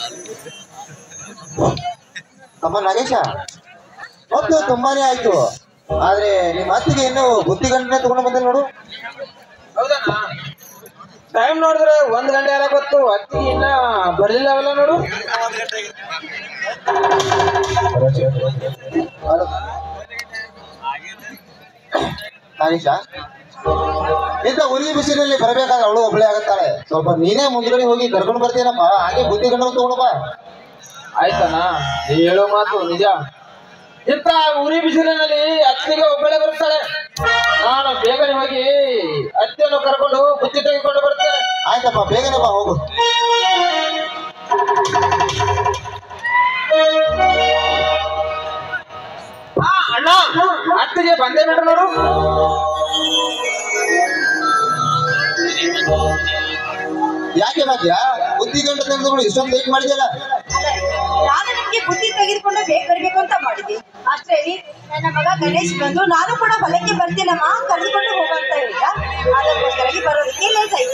ಅಮ್ಮ ನಾಗೇಶ ಮೊದ್ಲು ತುಂಬಾನೇ ಆಯ್ತು ಆದ್ರೆ ನಿಮ್ಮ ಅತ್ತಿಗೆ ಇನ್ನು ಬುತ್ತಿ ಗಂಟನೆ ತಗೊಂಡು ಬಂದೆ ನೋಡು ಹೌದಣ್ಣ ಟೈಮ್ ನೋಡಿದ್ರೆ ಒಂದ್ ಗಂಟೆ ಎಲ್ಲ ಗೊತ್ತು ಅತ್ತಿ ಇನ್ನ ಬರ್ಲಿಲ್ಲವಲ್ಲ ನೋಡು ಅದು- ನಾಗೇಶ ಇಂಥ ಉರಿ ಬಿಸಿಲಲ್ಲಿ ಬರಬೇಕಾದ್ರೆ ಅವಳು ಒಬ್ಳೆ ಆಗತ್ತಾಳೆ ಸ್ವಲ್ಪ ನೀನೇ ಮುಂದ್ಗಡೆ ಹೋಗಿ ಕರ್ಕೊಂಡು ಬರ್ತೀನಪ್ಪ ಹಾಗೆ ಬುದ್ಧಿ ಗಂಡ ತಗೊಂಡು ಬಾ ಆಯ್ತಣ್ಣ ನೀ ಹೇಳೋ ಮಾತು ನಿಜ ಇಂತ ಉರಿ ಬಿಸಿಲಿನಲ್ಲಿ ಅತ್ತಿಗೆ ಒಬ್ಬಳೆ ಬರುತ್ತಾಳೆ ನಾನು ಬೇಗನೆ ಹೋಗಿ ಅತ್ತೆಯನ್ನು ಕರ್ಕೊಂಡು ಬುತ್ತಿ ತೆಗೆದುಕೊಂಡು ಬರ್ತೇನೆ ಆಯ್ತಪ್ಪ ಬೇಗನೆ ಬಾ ಹೋಗು ಆ, ಅಣ್ಣ ಅತ್ತಿಗೆ ಬಂದೆ ಬಿಡ್ರು ನೋಡು ಯಾಕೆ ಭಾಗ್ಯ ಬುದ್ಧಿ ಗಂಟೆ ತೆಗೆದುಕೊಂಡು ಇಷ್ಟೊಂದು ಲೇಟ್ ಮಾಡಿದ್ಯಲ್ಲ ನಾನು ನಿಮ್ಗೆ ಬುದ್ಧಿ ತೆಗೆದುಕೊಂಡು ಬೇಗ ಬರ್ಬೇಕು ಅಂತ ಮಾಡಿದ್ದೆ ಅಷ್ಟೇ ಹೇಳಿ ನನ್ನ ಮಗ ಗಣೇಶ್ ಬಂದು ನಾನು ಕೂಡ ಹೊಲಕ್ಕೆ ಬರ್ತೀನಮ್ಮ ಕರೆದುಕೊಂಡು ಹೋಗಂತ ಹೇಳಿದ ಅದಕ್ಕೋಸ್ಕರ ಬರೋದಕ್ಕೆ ಲೇಟ್ ಆಯ್ತು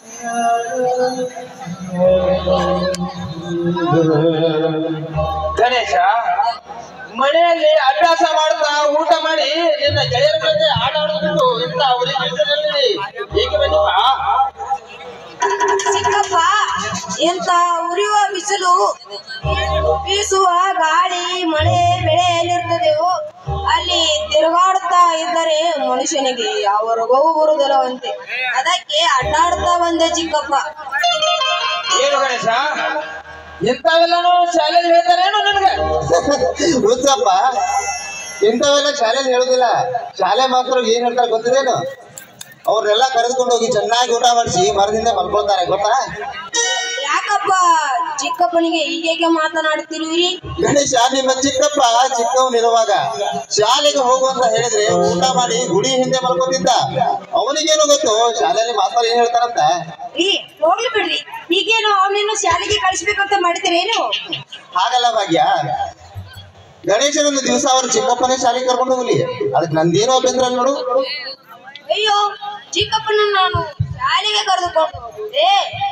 ಗಣೇಶ ಮನೆಯಲ್ಲಿ ಅಭ್ಯಾಸ ಮಾಡ್ತಾ ಊಟ ಮಾಡಿ ನಿನ್ನ ಗೆಳೆಯರ ಜೊತೆ ಆಟ ಆಡೋದು ಇಂತ ಉರಿ ಬಿಸಿಲಿನಲ್ಲಿ ಹೇಗೆ ಬಂದಿಪ್ಪ ಚಿಕ್ಕಪ್ಪ ಎಂತ ಉರಿಯುವ ಬಿಸಿಲು ಬೀಸುವ ಗಾಳಿ ಮಳೆ ಬೆಳೆ ಎಲ್ಲಿರ್ತದೆಯೋ ಅಲ್ಲಿ ತಿರುಗಾಡುತ್ತಾ ಇದ್ದರೆ ಮನುಷ್ಯನಿಗೆ ಯಾವ ರೋಗವೂ ಬರುವುದಿಲ್ಲವಂತೆ ಅದಕ್ಕೆ ಅಡ್ಡಾಡ್ತಾ ಬಂದೆ ಚಿಕ್ಕಪ್ಪ ಏನು ಗಣೇಶ ಇಂಥವೆಲ್ಲನೂ ಶಾಲೆಯಲ್ಲಿ ಹೇಳ್ತಾರೇನು ನಿನಗೆ ಹುಚ್ಚಪ್ಪ ಇಂಥವೆಲ್ಲ ಶಾಲೆಯಲ್ಲಿ ಹೇಳುದಿಲ್ಲ ಶಾಲೆ ಮಾತ್ರ ಏನ್ ಹೇಳ್ತಾರೆ ಗೊತ್ತಿದೇನು ಅವ್ರನ್ನೆಲ್ಲ ಕರೆದುಕೊಂಡು ಹೋಗಿ ಚೆನ್ನಾಗಿ ಊಟ ಮಾಡಿಸಿ ಮರದಿಂದ ಮಲ್ಕೊಳ್ತಾರೆ ಗೊತ್ತಾ ಯಾಕಪ್ಪ ಚಿಕ್ಕಪ್ಪನಿಗೆ ಹೀಗೇಕೆ ಮಾತನಾಡುತ್ತಿರುವಿರಿ ಗಣೇಶ ನಿಮ್ಮ ಚಿಕ್ಕಪ್ಪ ಚಿಕ್ಕವನಿರುವಾಗ ಶಾಲೆಗೆ ಹೋಗು ಅಂತ ಹೇಳಿದ್ರೆ ಊಟ ಮಾಡಿ ಗುಡಿ ಹಿಂದೆ ಮಲ್ಕೊತಿದ್ದ ಅವನಿಗೇನು ಗೊತ್ತು ಶಾಲೆಯಲ್ಲಿ ಮಾತ್ರ ಏನ್ ಹೇಳ್ತಾರಂತ ರೀ ಹೋಗ್ಲಿ ಬಿಡ್ರಿ ಹೀಗೇನು ಅವನನ್ನು ಶಾಲೆಗೆ ಕಳಿಸ್ಬೇಕಂತ ಮಾಡಿದಿರೇನು ಹಾಗಲ್ಲ ಭಾಗ್ಯ ಗಣೇಶನೊಂದು ದಿವಸ ಅವ್ರ ಚಿಕ್ಕಪ್ಪನೇ ಶಾಲೆಗೆ ಕರ್ಕೊಂಡು ಹೋಗ್ಲಿ ಅದಕ್ಕೆ ನಂದೇನೋ ಅಭ್ಯಂತರ ಇಲ್ಲ ನೋಡು ಅಯ್ಯೋ ಚಿಕ್ಕಪ್ಪನ ನಾನು ಶಾಲೆಗೆ ಕರೆದುಕೊಂಡು ಹೋಗುವುದೇ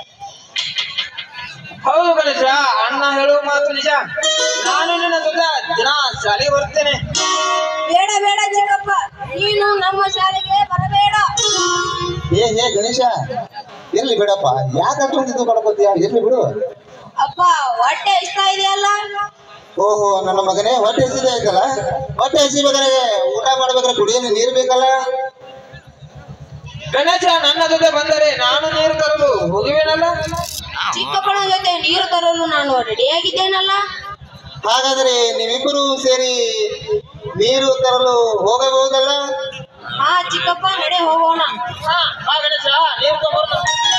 ಹೌದು ಗಣೇಶ ಅಣ್ಣ ಹೇಳುವ ಮಾತು ನಿಜ ನಾನು ನಿನ್ನ ಜೊತೆ ದಿನ ಶಾಲೆಗೆ ಬರ್ತೇನೆ ಬೇಡ ಬೇಡ ಚಿಕ್ಕಪ್ಪ ನೀನು ನಮ್ಮ ಶಾಲೆಗೆ ಬರಬೇಡ ಏ ಹೇ ಗಣೇಶ ಇರ್ಲಿ ಬಿಡಪ್ಪ ಯಾಕೆ ಅಷ್ಟೊಂದು ಇದು ಮಾಡ್ಕೋತೀಯ ಇರ್ಲಿ ಬಿಡು ಅಪ್ಪ ಹೊಟ್ಟೆ ಇಷ್ಟ ಇದೆಯಲ್ಲ ಓಹೋ ನನ್ನ ಮಗನೇ ಹೊಟ್ಟೆ ಹಸಿದೆ ಆಯ್ತಲ್ಲ ಹೊಟ್ಟೆ ಹಸಿಬೇಕಾದ್ರೆ ಊಟ ಮಾಡ್ಬೇಕಾದ್ರೆ ಕುಡಿಯಲು ನೀರು ಬೇಕಲ್ಲ ಗಣೇಶ ನನ್ನ ಜೊತೆ ಬಂದರೆ ನಾನು ನೀರು ತರಲು ಹೋಗುವೇನಲ್ಲ ಚಿಕ್ಕಪ್ಪನ ಜೊತೆ ನೀರು ತರಲು ನಾನು ರೆಡಿಯಾಗಿದ್ದೇನಲ್ಲ ಹಾಗಾದ್ರೆ ನೀವಿಬ್ಬರು ಸೇರಿ ನೀರು ತರಲು ಹೋಗಬಹುದಲ್ಲ ಹಾ ಚಿಕ್ಕಪ್ಪ ನಡೆ ಹೋಗೋಣ ಹಾ ಬಾ ಗಣೇಶ ನೀರು ತಗೊಂಡು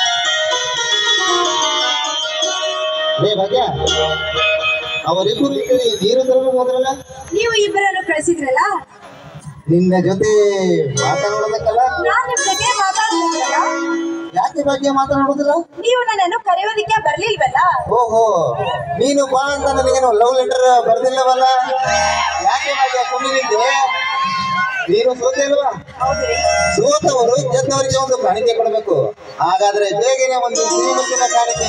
ರೇ ಭಾಗ್ಯ ಅವರಿಬ್ಬರು ಸೇರಿ ನೀರು ತರಲು ಹೋದ್ರಲ್ಲ ನೀವು ಇಬ್ಬರನ್ನು ಕಳಿಸಿದ್ರಲ್ಲ ನಿನ್ನ ಜೊತೆ ಮಾತನಾಡೋದಕ್ಕಲ್ಲ ನಾನು ನಿಮ್ ಜೊತೆ ಮಾತಾಡ್ತಿದ್ದಲ್ಲ ಯಾಕೆ ಭಾಗ್ಯ ಮಾತನಾಡೋದಿಲ್ಲ ನೀವು ನನ್ನನ್ನು ಕರೆಯೋದಿಕ್ಕೆ ಬರ್ಲಿಲ್ವಲ್ಲ ಓಹೋ ನೀನು ಬಾ ಅಂತ ನನಗೇನು ಲವ್ ಲೆಟರ್ ಬರ್ದಿಲ್ಲವಲ್ಲ ಯಾಕೆ ಭಾಗ್ಯ ಸುಮ್ಮನಿದ್ದೆ ನೀನು ಸೋತೆ ಅಲ್ವಾ ಹೌದ್ರಿ ಸೋತವರು ಗೆದ್ದವರಿಗೆ ಒಂದು ಕಾಣಿಕೆ ಕೊಡಬೇಕು ಹಾಗಾದ್ರೆ ಬೇಗನೆ ಒಂದು ಶ್ರೀಮಂತಿನ ಕಾಣಿಕೆ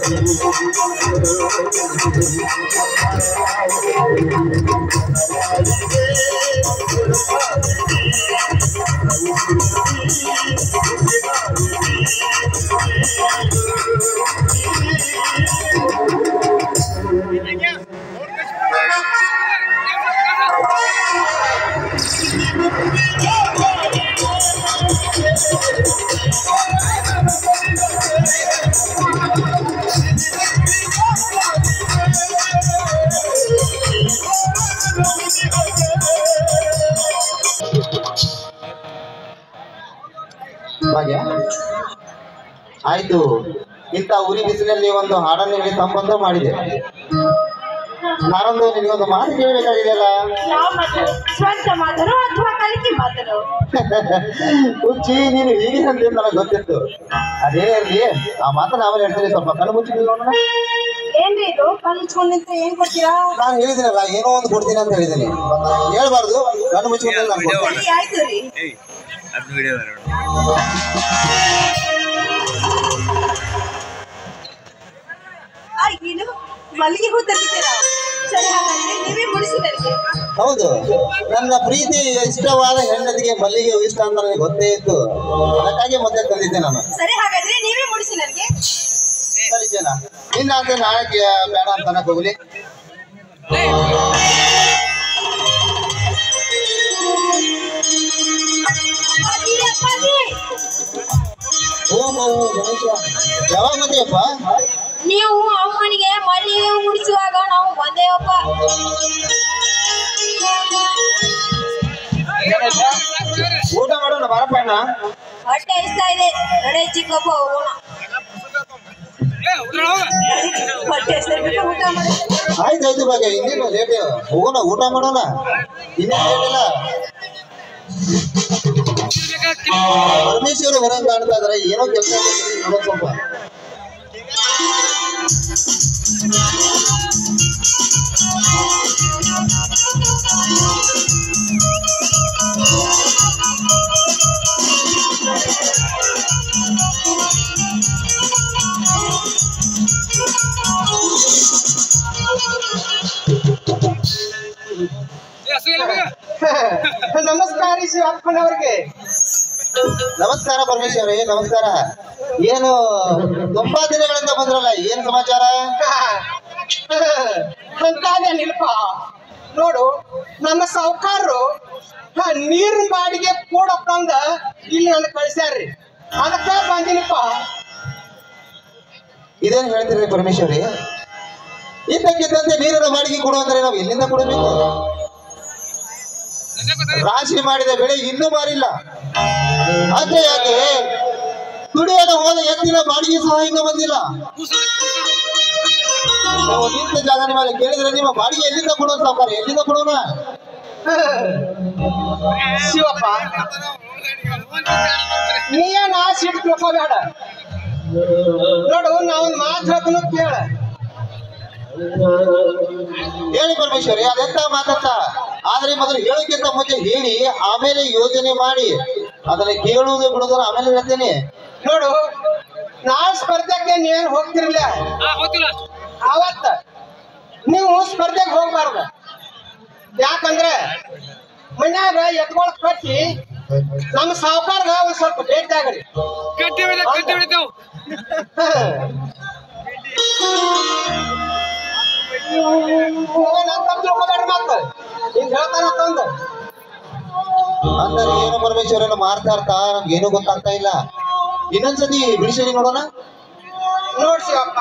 ಭಾಗ್ಯ ಆಯ್ತು ಇಂಥ ಉರಿ ಬಿಸಿಲಲ್ಲಿ ಒಂದು ಹಾಡನ್ನು ಹೇಳಿ ಸಂಬಂಧ ಮಾಡಿದೆ ನಾನೊಂದು ನಿನಗೊಂದು ಮಾತು ಕೇಳಬೇಕಾಗಿದೆಯಲ್ಲ ಯಾವ ಮಾತು ಸ್ವಂತ ಮಾತನು ಅಥವಾ ಕಲಿಕೆ ಮಾತನು ಹುಚ್ಚಿ ನೀನು ಹೀಗೆ ಅಂತ ನನಗೆ ಗೊತ್ತಿತ್ತು ಅದೇ ಇರಲಿ ಆ ಮಾತನ್ನ ಆಮೇಲೆ ಹೇಳ್ತೀನಿ ಸ್ವಲ್ಪ ಕಣ್ಣು ಮುಚ್ಚಿ ನೋಡೋಣ ಏನ್ರಿ ಇದು ಕಲ್ಸ್ಕೊಂಡ್ ನಿಂತ್ರೆ ಏನ್ ಕೊಡ್ತೀರಾ ನಾನು ಹೇಳಿದ್ದೀನಲ್ಲ ಏನೋ ಒಂದು ಕೊಡ್ತೀನಿ ಅಂತ ಹೇಳಿದ್ದೀನಿ ಹೇಳ್ಬಾರ್ದು ಕಣ್ಣು ಮುಚ್ಚಿಕೊಂಡು ನಾನು ಕೊಡ್ತೀನಿ ಸರಿ ಆಯ್ತು ರೀ ಅದು ವಿಡಿಯೋ ಆ, ಏನು ಮಲ್ಲಿಗೆ ಹೂ ತಂದಿದ್ದೀರಾ ಸರಿ ಹಾಗಾದ್ರೆ ನೀವೇ ಮುಡಿಸಿ ನನಗೆ ಹೌದು ನನ್ನ ಪ್ರೀತಿ ಇಷ್ಟವಾದ ಹೆಂಡತಿಗೆ ಮಲ್ಲಿಗೆ ಹೂ ಇಷ್ಟ ಅಂತ ನನಗೆ ಗೊತ್ತೇ ಇತ್ತು ಅದಕ್ಕಾಗಿ ಮತ್ತೆ ತಂದಿದ್ದೆ ನಾನು ಸರಿ ಹಾಗಾದ್ರೆ ನೀವೇ ಮುಡಿಸಿ ನನಗೆ ಸರಿ ಜನ ಇನ್ನ ಅಂತ ನಾಳೆ ಬೇಡ ಅಂತ ಅನ್ನಕ್ ಹೋಗ್ಲಿ ಅಪ್ಪಾಜಿ, ಅಪ್ಪಾಜಿ, ಓ ಓ, ಓ, ಗಣೇಶ ಯಾವಾಗ ಬಂದಿಯಪ್ಪ ನೀವು ಅಮ್ಮನಿಗೆ ಮಲ್ಲಿಗೆ ಹೂ ಮುಡಿಸುವಾಗ ನಾವು ಬಂದೇವಪ್ಪ ಊಟ ಮಾಡೋಣ ಬಾರಪ್ಪ ಅಣ್ಣ ಹೊಟ್ಟೆ ಇಷ್ಟ ಇದೆ ನಡೆ ಚಿಕ್ಕಪ್ಪ ಹೋಗೋಣ ಹೊಟ್ಟೆ ಹೆಸರು ಊಟ ಮಾಡಿ ಆಯ್ತು ಆಯ್ತು ಬಗ್ಗೆ ಇನ್ನೇನು ಲೇಟ್ ಹೋಗೋಣ ಊಟ ಮಾಡೋಣ ಇನ್ನೇನು ಲೇಟ್ ಇಲ್ಲ ಪರಮೇಶ್ವರ ಹೊರಗೆ ಕಾಣ್ತಾ ಇದಾರೆ ಏನೋ ಕೆಲಸ ನೋಡೋಕ್ ಸ್ವಲ್ಪ ನಮಸ್ಕಾರ ಶಿವಪ್ಪನವ್ರಿಗೆ ನಮಸ್ಕಾರ ಪರಮೇಶ್ವರ ನಮಸ್ಕಾರ ಏನು ತುಂಬಾ ದಿನಗಳಿಂದ ಬಂದ್ರಲ್ಲ ಏನ್ ಸಮಾಚಾರ ಅಂತಾದೇನಿಲ್ಪ ನೋಡು ನಮ್ಮ ಸಾವುಕಾರರು ನೀರಿನ ಬಾಡಿಗೆ ಕೂಡ ತಂದ ಇಲ್ಲಿ ನನ್ನ ಕಳಿಸ್ಯಾರ್ರಿ ಅದಕ್ಕ ಬಂದಿನಪ್ಪ ಇದೇನ್ ಹೇಳ್ತೀರಿ ಪರಮೇಶ್ವರಿ ಇದ್ದಕ್ಕಿದ್ದಂತೆ ನೀರಿನ ಬಾಡಿಗೆ ಕೊಡು ಅಂದ್ರೆ ನಾವು ಎಲ್ಲಿಂದ ಕೊಡಬೇಕು ರಾಶಿ ಮಾಡಿದ ಬೆಳೆ ಇನ್ನೂ ಮಾರಿಲ್ಲ ಅಷ್ಟೇ ಯಾಕೆ ದುಡಿಯಲು ಹೋದ ಎತ್ತಿನ ಬಾಡಿಗೆ ಸಹ ಇನ್ನೂ ಬಂದಿಲ್ಲ ನಾವು ನಿಂತ ಜಾಗದ ಮೇಲೆ ಕೇಳಿದ್ರೆ ನಿಮ್ಮ ಬಾಡಿಗೆ ಎಲ್ಲಿಂದ ಕೊಡೋಣ ಸಾವುಕಾರ ಎಲ್ಲಿಂದ ಕೊಡೋಣ ಶಿವಪ್ಪ ನೀಯೇನ ಸಿಟ್ಟು ತಿಳ್ಕೋಬೇಡ ನೋಡು ನಾವೊಂದು ಮಾತು ಹೇಳ್ತೀನಿ ಕೇಳ ಹೇಳಿ ಪರಮೇಶ್ವರಿ ಅದೆಂತ ಮಾತಂತ ಆದ್ರೆ ಮೊದಲು ಹೇಳೋಕ್ಕಿಂತ ಮುಂಚೆ ಹೇಳಿ ಆಮೇಲೆ ಯೋಜನೆ ಮಾಡಿ ಅದನ್ನ ಕೇಳುವುದು ಬಿಡುವುದನ್ನ ಆಮೇಲೆ ಹೇಳ್ತೇನೆ ನೋಡು ನಾಳೆ ಸ್ಪರ್ಧೆಗೆ ನೀವೇನು ಹೋಗ್ತಿರ್ಲಿಲ್ಲ ಅವತ್ತ ನೀವು ಸ್ಪರ್ಧೆಗೆ ಹೋಗ್ಬಾರ್ದು ಯಾಕಂದ್ರೆ ಮನ್ಯಾಗ ಎತ್ಕೊಳ್ ಕಟ್ಟಿ ನಮ್ಮ ಸಾವುಕಾರ್ಗ ಒಂದ್ ಸ್ವಲ್ಪ ಭೇಟಿ ಆಗ್ರಿ ಮತ್ತ ಹಿಂಗ್ ಹೇಳ್ತಾನ ತಂದು ಅಂದ್ರೆ ಏನು ಪರಮೇಶ್ವರನ ಮಾರ್ತಾ ಇರ್ತಾ ನಮ್ಗೆ ಏನೂ ಗೊತ್ತಾಗ್ತಾ ಇಲ್ಲ ಇನ್ನೊಂದ್ಸತಿ ಬಿಡಿಸಿ ನೋಡೋಣ ನೋಡ್ಸಿವಪ್ಪ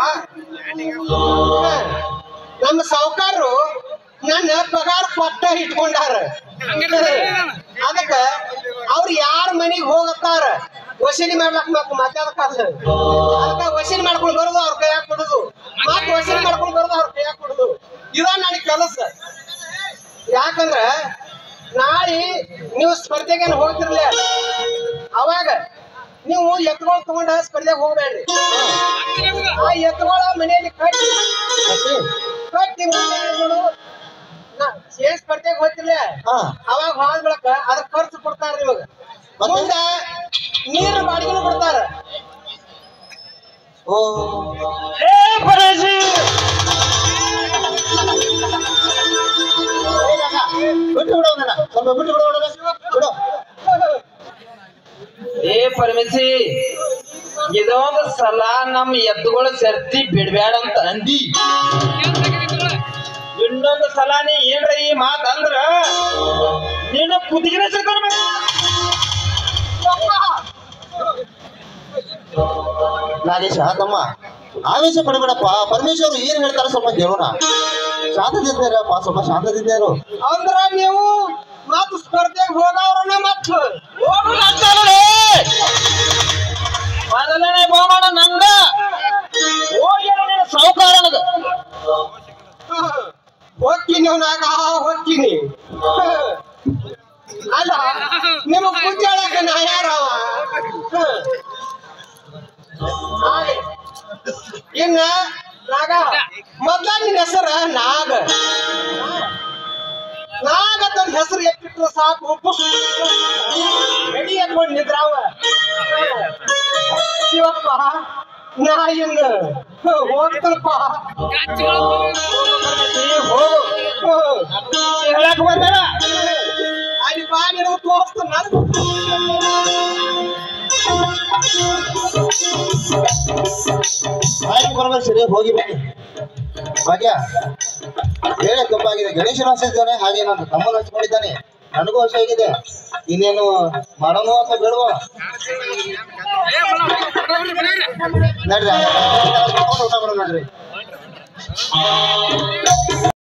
ನಮ್ಮ ಸಾವುಕಾರರು ನನ್ನ ಪಗಾರ ಕೊಟ್ಟ ಇಟ್ಕೊಂಡಾರ ಅದಕ್ಕ ಅವ್ರು ಯಾರ ಮನೆಗೆ ಹೋಗತ್ತಾರ ವಸೂಲಿ ಮಾಡ್ಲಕ್ ಮತ್ ಮತ್ತೆ ಅದಕ್ಕ ಅಲ್ಲ ಅದಕ್ಕ ವಸೂಲಿ ಮಾಡ್ಕೊಂಡು ಬರೋದು ಅವ್ರ ಕೈಯಾಗ ಕೊಡುದು ಮತ್ ವಸೂಲಿ ಮಾಡ್ಕೊಂಡು ಬರೋದು ಅವ್ರ ಕೈಯಾಗ ಕೊಡುದು ಇದ ನನಗೆ ಕೆಲಸ ಯಾಕಂದ್ರ ನಾಳೆ ನೀವು ಸ್ಪರ್ಧೆಗೆ ಹೋಗ್ತಿರ್ಲಿ ಅವಾಗ ನೀವು ಎತ್ಕೊಳ್ ತಗೊಂಡ ಸ್ಪರ್ಧೆಗೆ ಹೋಗ್ಬೇಡ್ರಿ ಆ ಎತ್ತುಗಳ ಮನೆಯಲ್ಲಿ ಕಟ್ಟಿ ಕಟ್ಟಿ ಮುಂದೆ ಏನ್ ಸ್ಪರ್ಧೆಗೆ ಹೋಗ್ತಿರ್ಲ ಹಾ ಅವಾಗ ಹಾಲ್ ಬಳಕ ಅದ್ರ ಖರ್ಚು ಕೊಡ್ತಾರ ನಿಮಗ ಮತ್ತೆ? ಮುಂದ ನೀರು ಬಾಡಿಗೆನು ಕೊಡ್ತಾರ ಓ ಏ ಪರಮೇಶಿ ಏ ಕಾಕ, ಬಿಟ್ಟು ಬಿಡು ಅವನನ್ನ. ಸ್ವಲ್ಪ ಬಿಟ್ಟು ಬಿಡು ಅವನನ್ನ. ಬಿಡು ಏ ಪರಮೇಶಿ ಇದೊಂದು ಸಲ ನಮ್ಮ ಎತ್ತುಗಳ ಸರ್ತಿ ಬಿಡ್ಬೇಡ ಅಂತ ಅಂದಿ ಇನ್ನೊಂದು ಸಲ ನೀ ಏನ್ರ ಈ ಮಾತ್ ಅಂದ್ರ ನಿನ್ನ ಕುದಿಗಿನ ಸಿಗ್ತಾನ ನಾಗೇಶ ತಮ್ಮ ಆವೇಶ ಪಡಬೇಡಪ್ಪ ಪರಮೇಶ್ವರ್ ಏನ್ ಹೇಳ್ತಾರ ಸ್ವಲ್ಪ ಕೇಳೋಣ ಶಾಂತದಿಂದ ಇರಪ್ಪ ಸ್ವಲ್ಪ ಶಾಂತದಿಂದ ಇರು ಅಂದ್ರ ನೀವು ಮತ್ ಸ್ಪರ್ಧೆಗೆ ಹೋದವ್ರನ್ನ ಮತ್ ಮೊದಲನೇ ಬಹುಮಾನ ನಂದ ಹೋಗಿ ಸಾವುಕಾರನದ ಹೋಗ್ತೀನಿ ನಾಗ ಹೋಗ್ತೀನಿ ಅಲ್ಲ ನಿಮ್ಮ ಕುಂಜಾಳಕ ನಾ ಯಾರವ ಇನ್ನ ನಾಗ ಮೊದ್ಲ ನಿನ್ನ ಹೆಸರ ನಾಗ ನಾಗ ತನ್ನ ಹೆಸರು ಎತ್ತಿಟ್ರೆ ಸಾಕು ಪುಸ್ ರೆಡಿ ಎತ್ಕೊಂಡು ನಿದ್ರಾವ ಶಿವಪ್ಪ ನಾ ಇನ್ನು ಹೋಗ್ತನಪ್ಪ ಹೋಗು ಹ್ಮ್. ಹೇಳಕ್ ಬಂದಾರ ಅಲ್ಲಿ ಬಾ ನಿನಗೆ ತೋರಿಸ್ತಾನ ಆಯ್ತು ಪರಮೇಶ್ವರಿ ಹೋಗಿ ಬನ್ನಿ ಭಾಗ್ಯ ಹೇಳ ತಪ್ಪಾಗಿದೆ ಗಣೇಶನ ಹಸಿದ್ದಾನೆ ಹಾಗೆ ನನ್ನ ತಮ್ಮನ ಹಚ್ಕೊಂಡಿದ್ದಾನೆ ನನಗೂ ಹಸ ಆಗಿದೆ ಇನ್ನೇನು ಮಾಡೋಣ ಅಥವಾ ಬೇಡವ ನಡ್ರಿ ಊಟ ಮಾಡೋಣ ನಡ್ರಿ